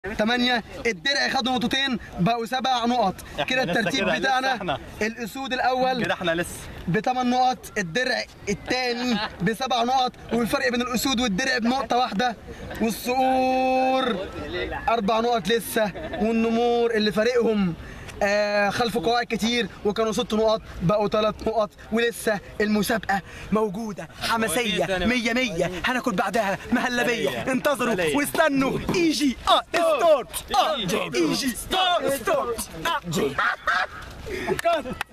8 الدرع خدوا نقطتين بقوا سبع نقط إحنا كده لسه الترتيب كده، لسه بتاعنا إحنا. الاسود الاول كده احنا لسه بثمان نقط الدرع الثاني بسبع نقط والفرق بين الاسود والدرع بنقطه واحده والصقور اربع نقط لسه والنمور اللي فارقهم آه خلفوا قواعد كتير وكانوا ست نقط بقوا ثلاث نقط ولسه المسابقه موجوده حماسيه مية مية هناكل بعدها مهلبيه انتظروا واستنوا ايجي اه ستارت اه ايجي ستارت ستارت